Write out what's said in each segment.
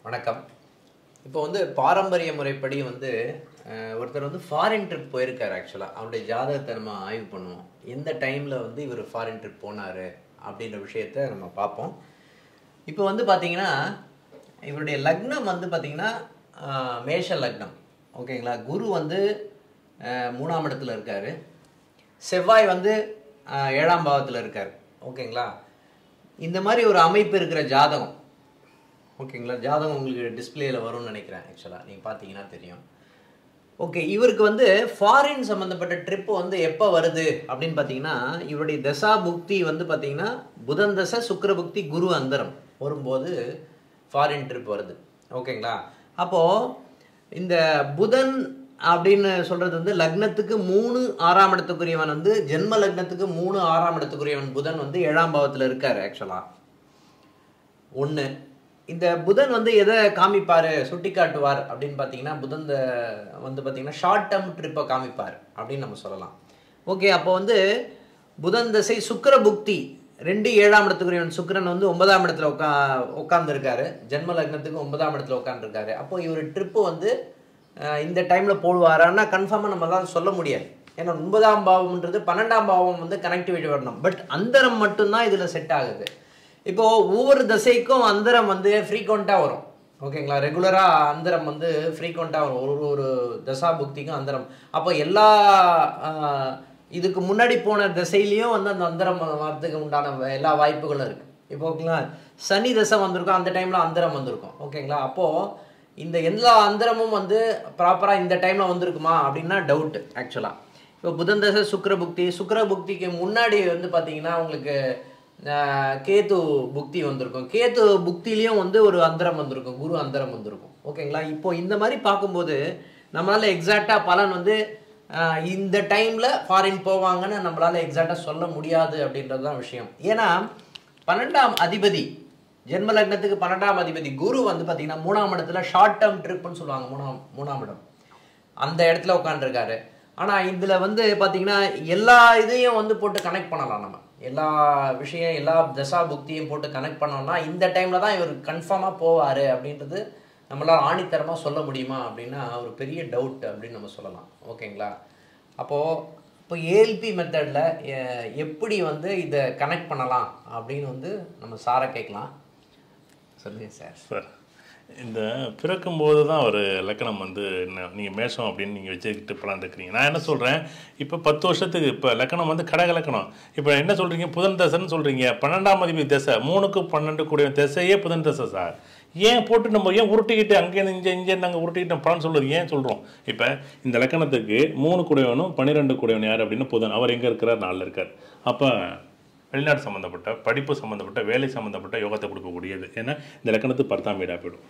வணக்கம் இப்போ வந்து பாரம்பரிய முறைப்படி வந்து அஹ், ஒருத்தர் வந்து ஃபாரின் ட்ரிப் போயிருக்காரு ஆக்சுவலாக அவருடைய ஜாதகத்தை நம்ம ஆய்வு பண்ணுவோம் எந்த டைமில் வந்து இவர் ஃபாரின் ட்ரிப் போனார் அப்படின்ற விஷயத்த நம்ம பார்ப்போம் இப்போ வந்து பார்த்தீங்கன்னா இவருடைய லக்னம் வந்து பார்த்தீங்கன்னா அஹ், மேஷ லக்னம் ஓகேங்களா குரு வந்து அஹ், மூணாம் இடத்துல இருக்காரு செவ்வாய் வந்து அஹ், ஏழாம் பாவத்தில் இருக்கார் ஓகேங்களா இந்த மாதிரி ஒரு அமைப்பு இருக்கிற ஜாதகம் ஓகேங்களா ஜாதகம் உங்களுக்கு டிஸ்பிளேல வரும்னு நினைக்கிறேன் ஆக்சுவலாக நீங்கள் பார்த்தீங்கன்னா தெரியும் ஓகே இவருக்கு வந்து ஃபாரின் சம்மந்தப்பட்ட ட்ரிப் வந்து எப்போ வருது அப்படின்னு பார்த்தீங்கன்னா இவருடைய தசா புக்தி வந்து பார்த்தீங்கன்னா புதன் தசை சுக்கிர புக்தி குரு அந்தரம் வரும்போது ஃபாரின் ட்ரிப் வருது ஓகேங்களா அப்போது இந்த புதன் அப்படின்னு சொல்றது வந்து லக்னத்துக்கு மூணு ஆறாம் இடத்துக்குரியவன் வந்து ஜென்ம லக்னத்துக்கு மூணு ஆறாம் இடத்துக்குரியவன் புதன் வந்து ஏழாம் பாவத்தில் இருக்காரு ஆக்சுவலாக ஒன்று இந்த புதன் வந்து எதை காமிப்பார் சுட்டி காட்டுவார் அப்படின்னு பார்த்தீங்கன்னா புதன் த- வந்து பார்த்தீங்கன்னா ஷார்ட் டேர்ம் ட்ரிப்பை காமிப்பார் அப்படின்னு நம்ம சொல்லலாம் ஓகே அப்போ வந்து புதன் தசை சுக்கிர புக்தி ரெண்டு ஏழாம் இடத்துக்குரியவன் சுக்கிரன் வந்து ஒன்பதாம் இடத்துல உட்கா உட்காந்துருக்காரு ஜென்ம லக்னத்துக்கு ஒன்பதாம் இடத்துல உட்காந்துருக்காரு அப்போ இவர் ட்ரிப்பு வந்து அஹ், இந்த டைமில் போடுவாரான்னா கன்ஃபார்மாக நம்மளால சொல்ல முடியாது ஏன்னா ஒன்பதாம் பாவம்ன்றது பன்னெண்டாம் பாவம் வந்து கனெக்டிவிட்டி வரணும் பட் அந்தரம் மட்டும்தான் இதில் செட் ஆகுது இப்போ ஒவ்வொரு தசைக்கும் அந்தரம் வந்து ஃப்ரீக்வெண்ட்டாக வரும் ஓகேங்களா ரெகுலராக அந்தரம் வந்து ஃப்ரீக்வெண்ட்டாக வரும் ஒரு ஒரு தசா புக்திக்கும் அந்தரம் அப்போ எல்லா ஆஹ், இதுக்கு முன்னாடி போன திசையிலையும் வந்து அந்த அந்தரம் வரதுக்கு உண்டான வ- எல்லா வாய்ப்புகளும் இருக்கு இப்போ ஓகேங்களா சனி தசை வந்திருக்கும் அந்த டைமில் அந்தரம் வந்திருக்கும் ஓகேங்களா அப்போது இந்த எல்லா அந்தரமும் வந்து ப்ராப்பராக இந்த டைமில் வந்திருக்குமா அப்படின்னா டவுட் ஆக்சுவலாக இப்போ புதன் தசை சுக்கிர புக்தி சுக்கிர புக்திக்கு முன்னாடி வந்து பார்த்தீங்கன்னா உங்களுக்கு ஆஹ், கேது புக்தி வந்திருக்கும் கேது புக்திலையும் வந்து ஒரு அந்தரம் வந்திருக்கும் குரு அந்தரம் வந்திருக்கும் ஓகேங்களா இப்போ இந்த மாதிரி பார்க்கும்போது நம்மளால எக்ஸாக்டாக பலன் வந்து ஆஹ், இந்த டைமில் ஃபாரின் போவாங்கன்னு நம்மளால எக்ஸாக்டாக சொல்ல முடியாது அப்படின்றது தான் விஷயம் ஏன்னா பன்னெண்டாம் அதிபதி ஜென்ம லக்னத்துக்கு பன்னெண்டாம் அதிபதி குரு வந்து பார்த்தீங்கன்னா மூணாம் இடத்துல ஷார்ட் டேர்ம் ட்ரிப்னு சொல்லுவாங்க மூணாம் மூணாம் இடம் அந்த இடத்துல உட்காந்துருக்காரு ஆனால் இதில் வந்து பார்த்தீங்கன்னா எல்லா இதையும் வந்து போட்டு கனெக்ட் பண்ணலாம் நம்ம எல்லா விஷயம் எல்லா தசா புக்தியும் போட்டு கனெக்ட் பண்ணோம்னா இந்த டைமில் தான் இவர் கன்ஃபார்மாக போவார் அப்படின்றது நம்மளால் ஆணித்தரமாக சொல்ல முடியுமா அப்படின்னா ஒரு பெரிய டவுட் அப்படின்னு நம்ம சொல்லலாம் ஓகேங்களா அப்போது இப்போ ஏஎல்பி மெத்தடில் எப்படி வந்து இதை கனெக்ட் பண்ணலாம் அப்படின்னு வந்து நம்ம சாரை கேட்கலாம் சொல்லுங்கள் சார் சார் இந்த பிறக்கும்போது தான் ஒரு லக்கணம் வந்து நீங்கள் மேஷம் அப்படின்னு நீங்கள் வச்சுக்கிட்டு பிளான் இருக்கிறீங்க நான் என்ன சொல்கிறேன் இப்போ பத்து வருஷத்துக்கு இப்போ லக்கணம் வந்து கடக லக்கணம் இப்போ என்ன சொல்கிறீங்க புதன் தசைன்னு சொல்கிறீங்க பன்னெண்டாம் அதிபதி தசை மூணுக்கு பன்னெண்டு கூடிய திசையே புதன் தசை சார் ஏன் போட்டு நம்ம ஏன் உருட்டிக்கிட்டு அங்கே இங்கே இங்கே நாங்கள் உருட்டிக்கிட்டு பலன் சொல்கிறது ஏன் சொல்கிறோம் இப்போ இந்த லக்கணத்துக்கு மூணு கூடையவனும் பன்னிரெண்டு கூடையவன் யார் அப்படின்னு புதன் அவர் எங்கே இருக்கிறார் நாளில் இருக்கார் அப்போ வெளிநாடு சம்மந்தப்பட்ட படிப்பு சம்மந்தப்பட்ட வேலை சம்மந்தப்பட்ட யோகத்தை கொடுக்கக்கூடியது ஏன்னா இந்த லக்கணத்துக்கு பத்தாம் வீடாக போயிடும்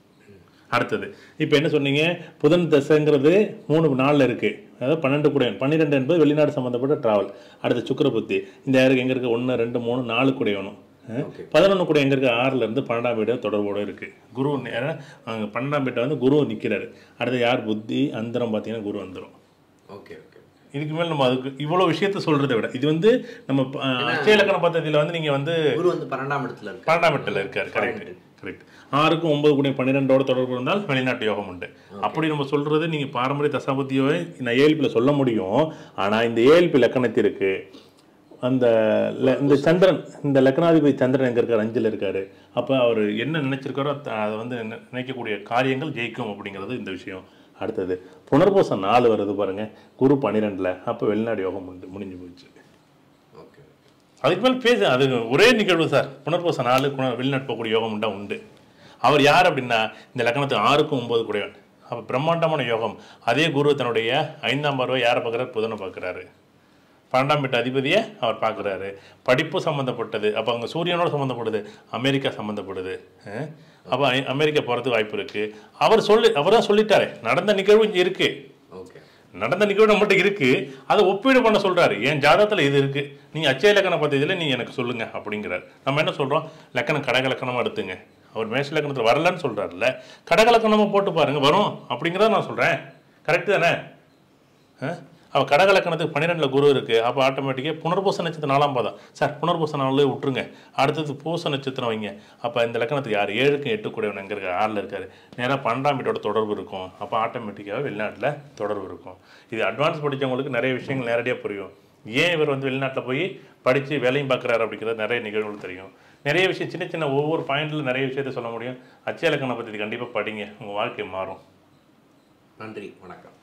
அடுத்தது இப்போ என்ன சொன்னீங்க புதன் தசைங்கிறது மூணு நாளில் இருக்குது அதாவது பன்னெண்டு குடையன் பன்னிரெண்டு என்பது வெளிநாடு சம்மந்தப்பட்ட டிராவல் அடுத்து சுக்கிர புத்தி இந்த யாருக்கு எங்கே இருக்குது ஒன்று ரெண்டு மூணு நாலு குடையணும் பதினொன்று கூட எங்கே இருக்குது ஆறுல இருந்து பன்னெண்டாம் வீடு தொடர்போடு இருக்குது குரு நேரா, அங்க பன்னெண்டாம் வீட்டை வந்து குரு நிற்கிறாரு அடுத்து யார் புத்தி அந்தரம் பார்த்தீங்கன்னா குரு வந்துடும் ஓகே ஓகே இதுக்கு மேல் நம்ம அதுக்கு இவ்வளோ விஷயத்த சொல்கிறத விட இது வந்து நம்ம அஹ், அட்சய இலக்கண பദ്ധதியில் வந்து நீங்கள் வந்து குரு வந்து பன்னெண்டாம் இடத்துல இருக்கு பன்னெண்டாம் இடத்துல இருக்காரு கரெக்ட் கரெக்ட் ஆறுக்கும் ஒன்பது கூட பன்னிரெண்டோட தொடர்பு இருந்தால் வெளிநாட்டு யோகம் உண்டு அப்படி நம்ம சொல்றது நீங்க பாரம்பரிய தசாபதியோவை நான் ஏழ்பில் சொல்ல முடியும் ஆனா இந்த ஏழ்பி லக்கணத்திற்கு அந்த ல- இந்த சந்திரன் இந்த லக்னாதிபதி சந்திரன் எங்க இருக்காரு அஞ்சுல இருக்காரு அப்ப அவர் என்ன நினைச்சிருக்காரோ அத- அதை வந்து நினை- நினைக்கக்கூடிய காரியங்கள் ஜெயிக்கும் அப்படிங்கிறது இந்த விஷயம் அடுத்தது புனர்பூசம் நாலு வருது பாருங்க குரு பன்னிரெண்டுல அப்ப வெளிநாடு யோகம் உண்டு முடிஞ்சு போச்சு ஓகே அதுக்கு மேலே பேச அது ஒரே நிகழ்வு சார் புனர்பூச நாலு குண- வெளிநாட்டு போகக்கூடிய யோகம் உண்டா உண்டு அவர் யார் அப்படின்னா இந்த லக்னத்துக்கு ஆறுக்கும் ஒன்பது கூடையவன் அப்போ பிரம்மாண்டமான யோகம் அதே குரு தன்னுடைய ஐந்தாம் பார்வை யாரை பார்க்குறாரு புதனை பார்க்குறாரு பன்னெண்டாம் வீட்டு அதிபதியை அவர் பார்க்குறாரு படிப்பு சம்மந்தப்பட்டது அப்போ அங்கே சூரியனோட சம்மந்தப்படுது அமெரிக்கா சம்மந்தப்படுது அப்போ அமெரிக்கா போகிறதுக்கு வாய்ப்பு இருக்குது அவர் சொல்லி அவர் தான் சொல்லிட்டாரு நடந்த நிகழ்வு இங்கே இருக்குது ஓகே நடந்த நிகழ்வு நம்மகிட்ட இருக்கு அதை ஒப்பீடு பண்ண சொல்றாரு என் ஜாதகத்துல இது இருக்கு நீங்க அச்சய லக்கண பத்தியத்தில் நீங்க எனக்கு சொல்லுங்க அப்படிங்கிறார் நம்ம என்ன சொல்றோம் லக்கணம் கடக லக்கணமா எடுத்துங்க அவர் மேஷ லக்கணத்துல வரலன்னு சொல்றாருல்ல கடக லக்கணமா போட்டு பாருங்க வரும் அப்படிங்கிறத நான் சொல்றேன் கரெக்ட் தானே அவள் கடகலக்கணத்துக்கு பன்னிரெண்டில் குரு இருக்குது அப்போ ஆட்டோமேட்டிக்காக புனர்பூச நட்சத்திரம் நாலாம் பாதம் சார் புனர்பூச நாளில் விட்டுருங்க அடுத்தது பூச நட்சத்திரம் வைங்க அப்போ இந்த லக்கணத்துக்கு யார் ஏழுக்கும் எட்டு கூடவன் எங்கே இருக்கார் ஆறில் இருக்காரு நேராக பன்னெண்டாம் வீட்டோட தொடர்பு இருக்கும் அப்போ ஆட்டோமேட்டிக்காக வெளிநாட்டில் தொடர்பு இருக்கும் இது அட்வான்ஸ் படித்தவங்களுக்கு நிறைய விஷயங்கள் நேரடியாக புரியும் ஏன் இவர் வந்து வெளிநாட்டில் போய் படித்து வேலையும் பார்க்குறாரு அப்படிங்கிறது நிறைய நிகழ்வுகள் தெரியும் நிறைய விஷயம் சின்ன சின்ன ஒவ்வொரு பாயிண்டில் நிறைய விஷயத்த சொல்ல முடியும் அச்சய இலக்கணம் பற்றி கண்டிப்பாக படிங்க உங்கள் வாழ்க்கை மாறும் நன்றி வணக்கம்